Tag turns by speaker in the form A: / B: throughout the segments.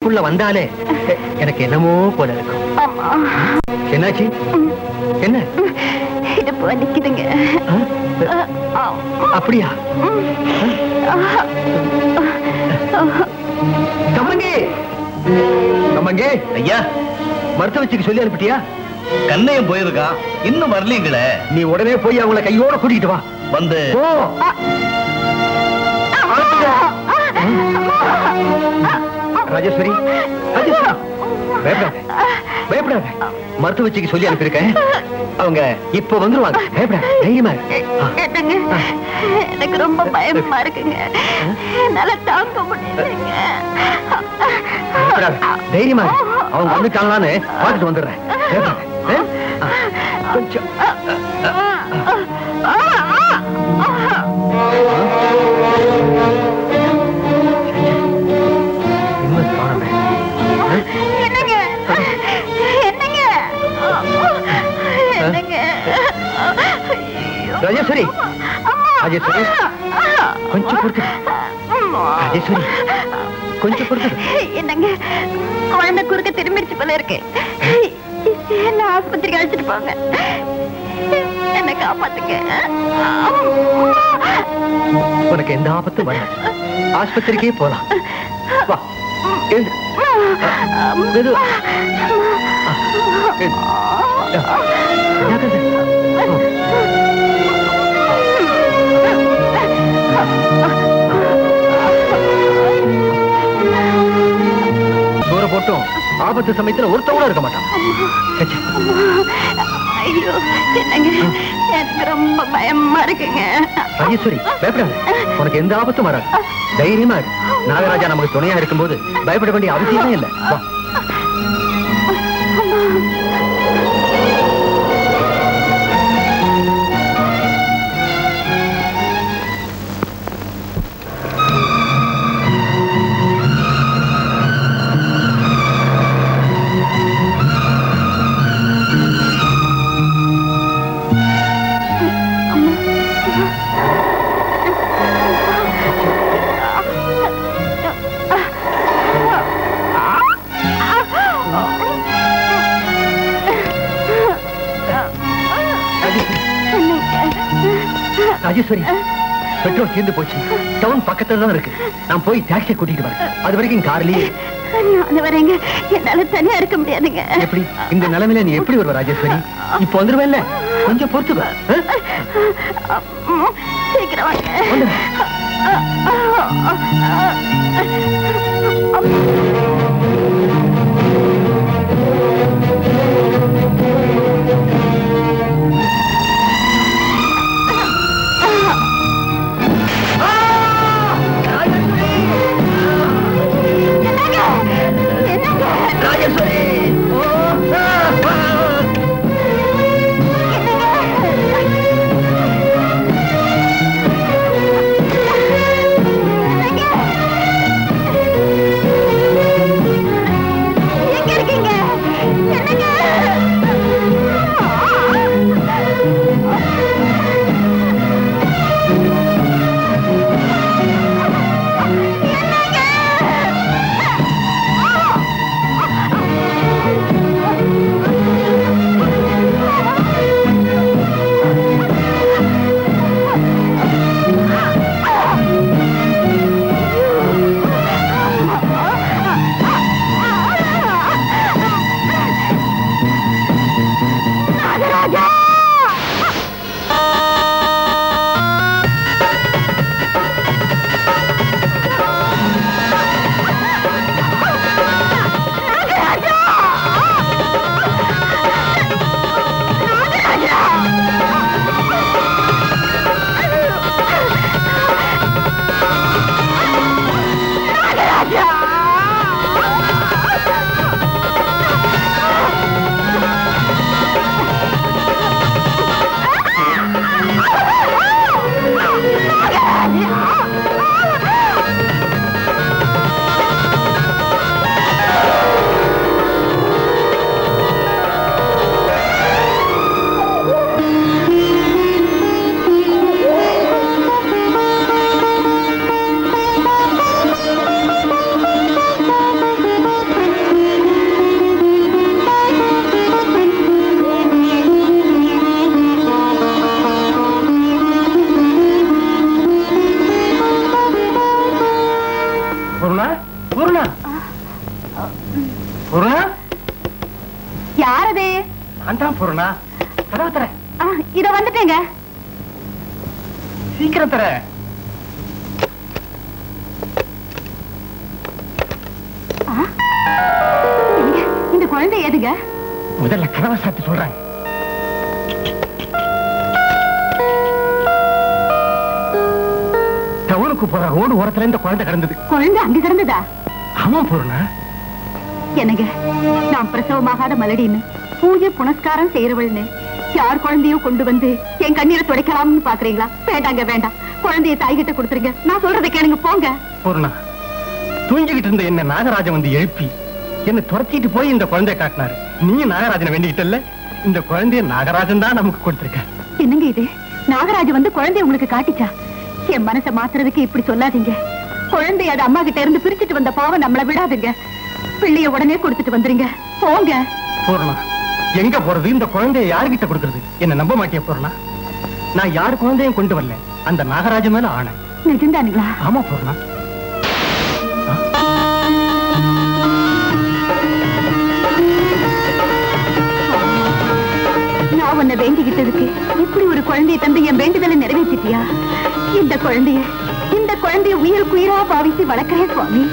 A: உள்ள வந்தாலே எ- எனக்கு என்னமோ போல இருக்கும்
B: ஆமா
A: என்னாச்சு என்ன
B: இடுப்பு வலிக்குதுங்க
A: ஆ? அப்படியா கமலங்கே கமலங்கே
C: ஐயா
A: மருத்துவச்சிக்கு சொல்லி அனுப்பிட்டியா
C: கண்ணையும் போயிருக்கான் இன்னும் வரலீங்களே
A: நீ உடனே போய் அவங்கள கையோட கூட்டிட்டு வா
C: வந்து
A: ஓ ராஜேஸ்வரி ராஜேஸ்வரி பயப்படாத பயப்படாத மருத்துவச்சிக்கு சொல்லி அனுப்பியிருக்கேன் அவங்க இப்ப வந்துருவாங்க பயப்படாத தைரியமா இரு. ஆ.
B: என்னங்க எனக்கு ரொம்ப பயமா இருக்குங்க என்னால தாங்க முடியலைங்க
A: பயப்படாத தைரியமா இரு. அவங்க வந்துட்டாங்களான்னு பார்த்துட்டு வந்துடுறேன் பயப்படாத. ஆ? ஆ. கொஞ்சம் இன்னும் காணோமே. ஆ?
B: என்னங்க என்னங்க என்னங்க ஐயோ.
A: ராஜேஸ்வரி ராஜேஸ்வரி கொஞ்சம் பொறுத்து ராஜேஸ்வரி கொஞ்சம் பொறுத்து
B: என்னங்க குழந்தை குறுக்க திரும்பிடுச்சு போல இருக்கு என்ன ஆஸ்பத்திரிக்கு அழைச்சிட்டு போங்க என்ன காப்பாத்துங்க
A: உனக்கு எந்த ஆபத்தும் வரல ஆஸ்பத்திரிக்கே போலாம் வா எழுந்து மெதுவா. ஆ, எழுந்து. ஆ, ஜாக்கிரதை. ஓ. தூர போட்டும் ஆபத்து சமயத்துல ஒருத்தவங்களும் இருக்க மாட்டான் சச்சே.
B: ஐயோ என்னங்க எனக்கு ரொம்ப பயமா இருக்குங்க
A: ராஜேஸ்வரி பயப்படாத உனக்கு எந்த ஆபத்தும் வராது தைரியமா இரு நாகராஜா நமக்கு துணையா இருக்கும்போது பயப்பட வேண்டிய அவசியமே இல்லை வா ராஜேஸ்வரி பெட்ரோல் தீர்ந்து போச்சு டவுன் பக்கத்துல தான் இருக்கு நான் போய் டாக்ஸி கூட்டிட்டு வரேன் அது வரைக்கும் கார்லயே
B: அது வரேங்க என்னால தனியா இருக்க முடியாதுங்க
A: எப்படி இந்த நிலைமையில நீ எப்படி வருவ ராஜேஸ்வரி இப்ப வந்துருவேன்ல கொஞ்சம் பொறுத்து வா ஆ?
B: சீக்கிரம் வாங்க
A: வந்துடு.
B: எங்க இருக்கீங்க என்னங்க
A: ராஜேஸ்வரி பூர்ணா
B: யாரது
A: நான் தான் பூர்ணா கதவை தர
B: ஆ, இத வந்துட்டேங்க
A: சீக்கிரம் தர
B: ஆ, எங்க, இந்த குழந்தை எதுங்க
A: முதல்ல கதவை சாத்தி சொல்றாங்க டவுனுக்கு போற ரோடு ஓரத்துல இந்த குழந்தை கிடந்தது
B: குழந்தை அங்க கிடந்ததா
A: ஆமா பூர்ணா
B: என்னங்க நான் பிரசவமாகாத மலடின்னு பூஜை புனஸ்காரம் செய்யறவள்னு யார் குழந்தையோ கொண்டு வந்து என் கண்ணீரை துடைக்கலாம்னு பாக்குறீங்களா வேண்டாங்க வேண்டாம் குழந்தைய தாய்கிட்ட கொடுத்துருங்க நான் சொல்றதை கேளுங்க போங்க
A: பூர்ணா தூங்கிக்கிட்டு இருந்த என்ன நாகராஜன் வந்து எழுப்பி என்ன துரத்திட்டு போய் இந்த குழந்தைய காட்டினாரு நீ நாகராஜனை வேண்டிக்கிட்டல்ல இந்த குழந்தைய நாகராஜன் தான் நமக்கு கொடுத்திருக்க
B: என்னங்க இது நாகராஜ் வந்து குழந்தைய உங்களுக்கு காட்டிச்சா என் மனசை மாத்துறதுக்கு இப்படி சொல்லாதீங்க குழந்தை அது அம்மா கிட்ட இருந்து பிரிச்சுட்டு வந்த பாவம் நம்மள விடாதுங்க பிள்ளைய உடனே கொடுத்துட்டு வந்துருங்க போங்க
A: பூர்ணா எங்க போறது இந்த குழந்தைய யார்கிட்ட கொடுக்கறது என்ன நம்ப மாட்டிய பூர்ணா நான் யார் குழந்தையும் கொண்டு வரல அந்த நாகராஜன் மேல ஆணை
B: நிஜம்தானுங்களா
A: ஆமா பூர்ணா
B: நான் உன்னை வேண்டிக்கிட்டதுக்கு இப்படி ஒரு குழந்தையை தந்து என் வேண்டுதலை நிறைவேற்றிட்டியா இந்த குழந்தைய இந்த குழந்தைய உயிருக்கு உயிரா பாவித்து வளர்க்கிறேன் சுவாமி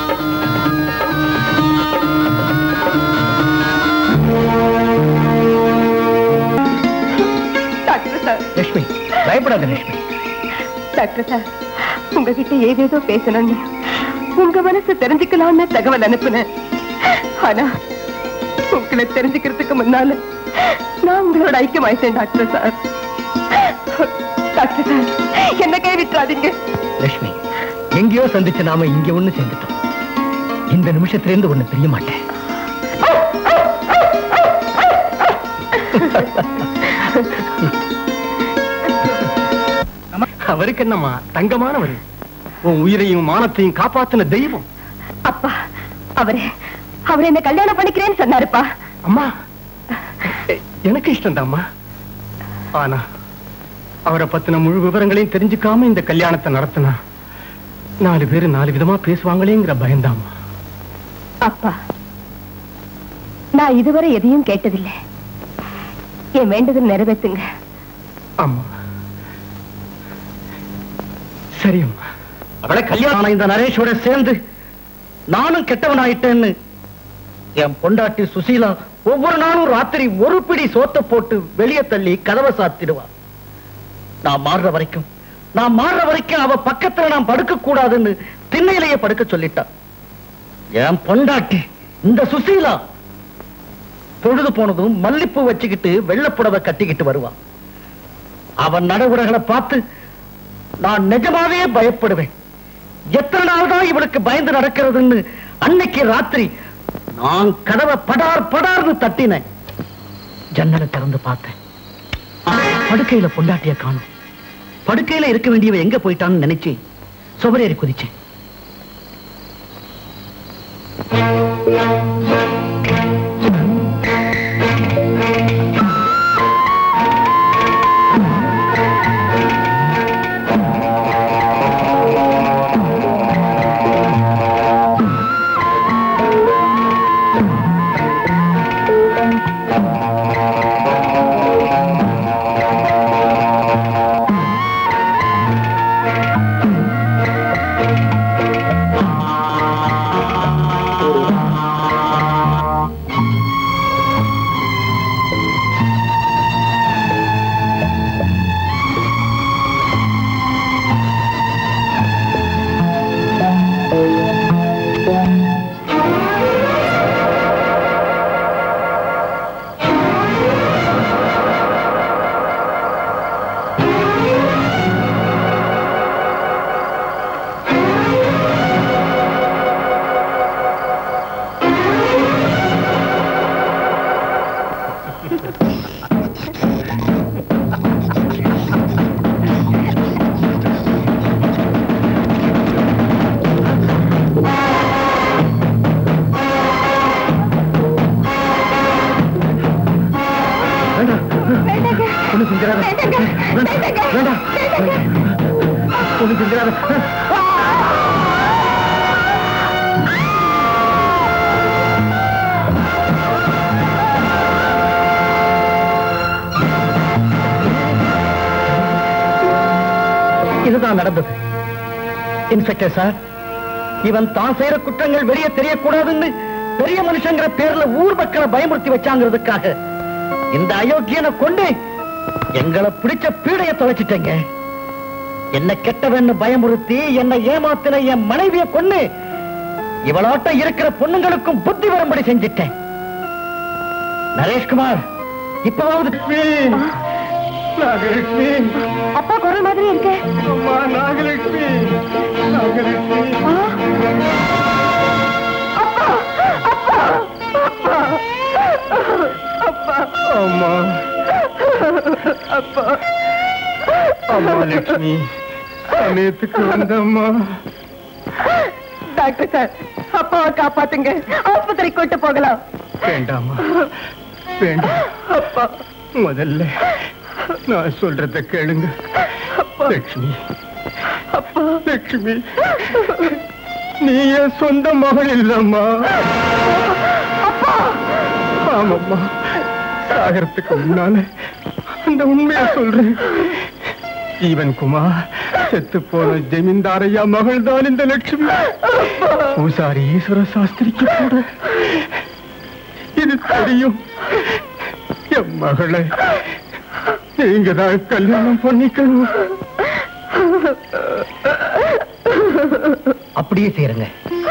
B: டாக்டர் சார்
A: லட்சுமி பயப்படாத லட்சுமி
B: டாக்டர் சார் உங்ககிட்ட ஏதேதோ பேசணும்னு உங்க மனசு தெரிஞ்சுக்கலாம்னு தகவல் அனுப்புனேன் ஆனா உங்களை தெரிஞ்சுக்கிறதுக்கு முன்னால நான் உங்களோட ஐக்கியமாயிட்டேன் டாக்டர் சார் டாக்டர் சார் என்ன கை விட்டுறாதீங்க
A: லட்சுமி எங்கேயோ சந்திச்சு நாம இங்க ஒண்ணு சேர்ந்துட்டோம் இந்த நிமிஷத்துல இருந்து ஒண்ணு தெரிய மாட்டேன் அவருக்கு என்னம்மா தங்கமானவர் உன் உயிரையும் மானத்தையும் காப்பாத்தின தெய்வம்
B: அப்பா அவரு அவர் என்ன கல்யாணம் பண்ணிக்கிறேன்னு சொன்னாருப்பா
A: அம்மா எ- எனக்கு இஷ்டம் ஆனா அவரை பத்தின முழு விவரங்களையும் தெரிஞ்சுக்காம இந்த கல்யாணத்தை நடத்தினா நாலு பேரு நாலு விதமா பேசுவாங்களேங்கிற பயந்தாம்மா
B: அப்பா நான் இதுவரை எதையும் கேட்டதில்லை என் வேண்டுதல் நிறைவேற்றுங்க
A: ஆமா சரி அம்மா அவளை கல்யாணம் இந்த நரேஷோட சேர்ந்து நானும் கெட்டவனாயிட்டேன்னு என் பொண்டாட்டி சுசீலா ஒவ்வொரு நாளும் ராத்திரி ஒரு பிடி சோத்த போட்டு வெளியே தள்ளி கதவை சாத்திடுவா நான் மாறுற வரைக்கும் நான் மாறுற வரைக்கும் அவ பக்கத்துல நான் படுக்க கூடாதுன்னு திண்ணையிலேயே படுக்க சொல்லிட்டா என் பொண்டாட்டி இந்த சுசீலா பொழுது போனதும் மல்லிப்பூ வச்சுக்கிட்டு வெள்ளப்புடவை கட்டிக்கிட்டு வருவான் அவன் நடவுடைகளை பார்த்து நான் நிஜமாவே பயப்படுவேன் எத்தனை நாள் தான் இவளுக்கு பயந்து நடக்கிறதுன்னு அன்னைக்கு ராத்திரி நான் கதவை படார் படார்னு தட்டினேன் ஜன்னலை திறந்து பார்த்தேன் படுக்கையில பொண்டாட்டிய காணும் படுக்கையில இருக்க வேண்டியவ எங்க போயிட்டான்னு நினைச்சு சுவரேறி குதிச்சேன் வேண்டாம் ஒண்ணு செஞ்சிடாத வேண்டாம் வேண்டாம் ஒண்ணு செஞ்சிடாத தான் நடந்தது இன்ஸ்பெக்டர் சார் இவன் தான் செய்யற குற்றங்கள் வெளியே தெரியக்கூடாதுன்னு பெரிய மனுஷங்கிற பேர்ல ஊர் மக்களை பயமுறுத்தி வச்சாங்கிறதுக்காக இந்த அயோக்கியனை கொண்டு எங்களை பிடிச்ச பீடைய தொலைச்சிட்டேங்க என்ன கெட்டவன்னு பயமுறுத்தி என்னை ஏமாத்தின என் மனைவியை கொண்டு இவளாட்டம் இருக்கிற பொண்ணுங்களுக்கும் புத்தி வரும்படி செஞ்சிட்டேன் நரேஷ்குமார் இப்பவாவது நாகலட்சுமி
B: அப்பா குரல் மாதிரி இருக்கே
A: அம்மா நாகலட்சுமி நாகலட்சுமி அம்மா அப்பா அம்மா லட்சுமி சமயத்துக்கு வந்தம்மா
B: டாக்டர் சார் அப்பாவை காப்பாத்துங்க ஆஸ்பத்திரி கூட்டு போகலாம்
A: வேண்டாமா வேண்டாம்
B: அப்பா
A: முதல்ல நான் சொல்றத கேளுங்க லட்சுமி
B: அப்பா
A: லட்சுமி நீ என் சொந்த மகள் இல்லம்மா ஆமாம்மா சாகரத்துக்கு முன்னால அந்த உண்மையை சொல்றேன் ஜீவன் குமார் செத்து போன ஜமீன்தாரையா மகள் தான் இந்த லட்சுமி பூசாரி ஈஸ்வர சாஸ்திரிக்கு கூட இது தெரியும் என் மகளை நீங்க தான் கல்யாணம் பண்ணிக்கணும் அப்படியே செய்யறங்க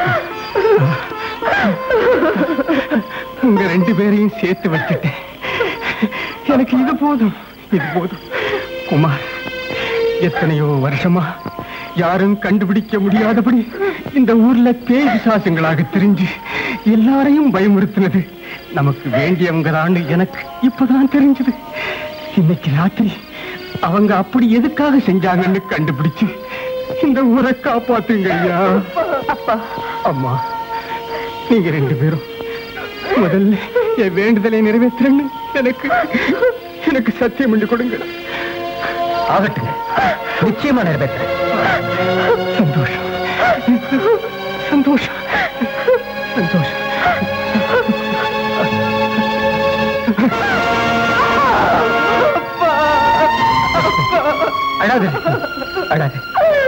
A: உங்க ரெண்டு பேரையும் சேர்த்து வச்சுட்டேன் எனக்கு இது போதும் இது போதும் குமார் எத்தனையோ வருஷமா யாரும் கண்டுபிடிக்க முடியாதபடி இந்த ஊர்ல பேய் பிசாசுங்களாக தெரிஞ்சு எல்லாரையும் பயமுறுத்தினது நமக்கு வேண்டியவங்க எனக்கு இப்பதான் தெரிஞ்சது இன்னைக்கு ராத்திரி அவங்க அப்படி எதுக்காக செஞ்சாங்கன்னு கண்டுபிடிச்சு இந்த ஊரை காப்பாத்துங்க ஐயா
B: அப்பா
A: அம்மா நீங்க ரெண்டு பேரும் முதல்ல என் வேண்டுதலை நிறைவேற்றுறேன்னு எனக்கு எனக்கு சத்தியம் பண்ணி கொடுங்க ஆகட்டுங்க நிச்சயமா நிறைவேற்றுறேன் சந்தோஷம் சந்தோஷம் சந்தோஷம் அழாது அழாது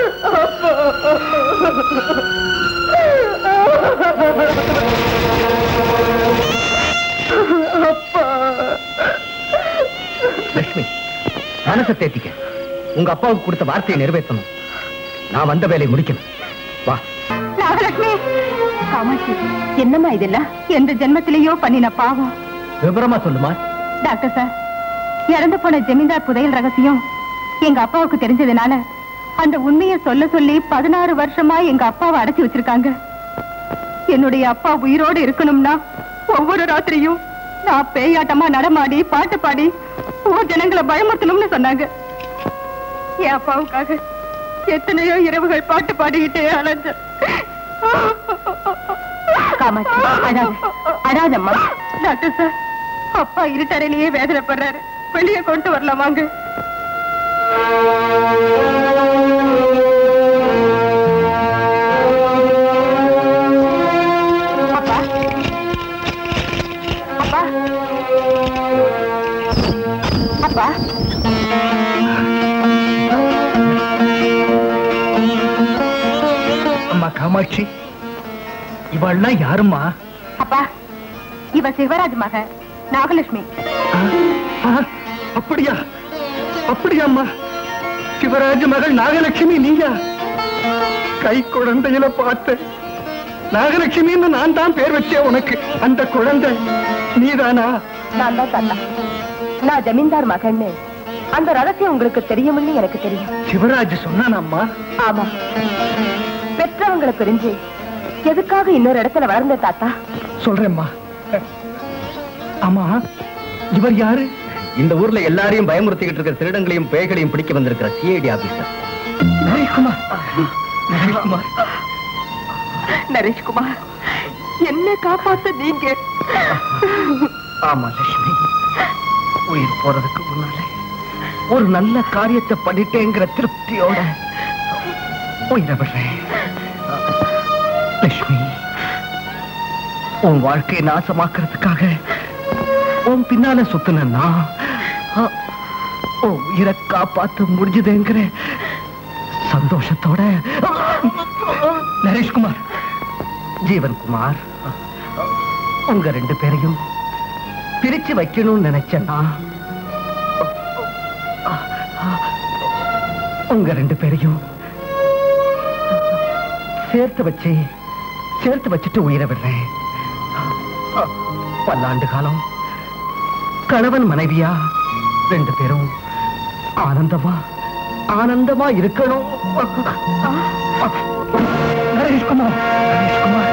A: லட்சுமி மனசை தேத்திக்க உங்க அப்பாவுக்கு கொடுத்த வார்த்தையை நிறைவேற்றணும் நான் வந்த வேலையை முடிக்கணும் வா
B: நாகலட்சுமி காமாட்சி என்னம்மா இதெல்லாம் எந்த ஜென்மத்திலேயோ பண்ணின பாவம்
A: விவரமா சொல்லுமா
B: டாக்டர் சார் இறந்து போன ஜமீன்தார் புதையல் ரகசியம் எங்க அப்பாவுக்கு தெரிஞ்சதுனால அந்த உண்மையை சொல்ல சொல்லி பதினாறு வருஷமா எங்க அப்பாவை அடைச்சு வச்சிருக்காங்க என்னுடைய அப்பா உயிரோடு இருக்கணும்னா ஒவ்வொரு ராத்திரியும் நான் பேயாட்டமா நடமாடி பாட்டு பாடி ஊர் ஜனங்களை பயமுறுத்தணும்னு சொன்னாங்க என் அப்பாவுக்காக எத்தனையோ இரவுகள் பாட்டு பாடிக்கிட்டே அலைஞ்ச காமாட்சி அழாத அழாதம்மா டாக்டர் சார் அப்பா இருட்டறையிலேயே வேதனைப்படுறாரு வெளியே கொண்டு வரலாம் வாங்க அப்பா அப்பா அப்பா
A: அம்மா காமாட்சி இவள்லாம் யாரும்மா
B: அப்பா இவ சிவராஜ் மக நாகலட்சுமி
A: ஆ, ஆ, அப்படியா அப்படியாம்மா சிவராஜ் மகள் நாகலட்சுமி நீயா கை குழந்தையில பார்த்தேன் நாகலட்சுமின்னு நான் தான் பேர் வச்சேன் உனக்கு அந்த குழந்தை நீதானா
B: நான் தான் தாத்தா நான் ஜமீன்தார் மகன்னு அந்த ரகசியம் உங்களுக்கு தெரியும்னு எனக்கு தெரியும்
A: சிவராஜ் சொன்னானாம்மா
B: ஆமா பெற்றவங்களை பிரிஞ்சு எதுக்காக இன்னொரு இடத்துல வளர்ந்த தாத்தா
A: சொல்றேம்மா ஆமா இவர் யாரு
C: இந்த ஊர்ல எல்லாரையும் பயமுறுத்திக்கிட்டு இருக்கிற திருடங்களையும் பேய்களையும் பிடிக்க வந்திருக்கிற சிஐடி ஆபீசர்
A: நரேஷ்குமார் நரேஷ்குமார்
B: நரேஷ்குமார் என்ன காப்பாத்த நீங்க
A: ஆமா லட்சுமி உயிர் போறதுக்கு முன்னால ஒரு நல்ல காரியத்தை பண்ணிட்டேங்கிற திருப்தியோட உயிரை விடுறேன் லட்சுமி உன் வாழ்க்கையை நாசமாக்குறதுக்காக உன் பின்னால சுத்தின நான் அ, உன் உயிரை காப்பாத்த முடிஞ்சதுங்கிற சந்தோஷத்தோட நரேஷ்குமார் ஜீவன்குமார் உங்க ரெண்டு பேரையும் பிரிச்சு வைக்கணும்னு நினைச்சேன்னா உங்க ரெண்டு பேரையும் சேர்த்து வச்சு சேர்த்து வச்சுட்டு உயிரை விடுறேன் பல்லாண்டு காலம் கணவன் மனைவியா ரெண்டு பேரும் ஆனந்தமா ஆனந்தமா இருக்கணும் நரேஷ்குமார் நரேஷ்குமார்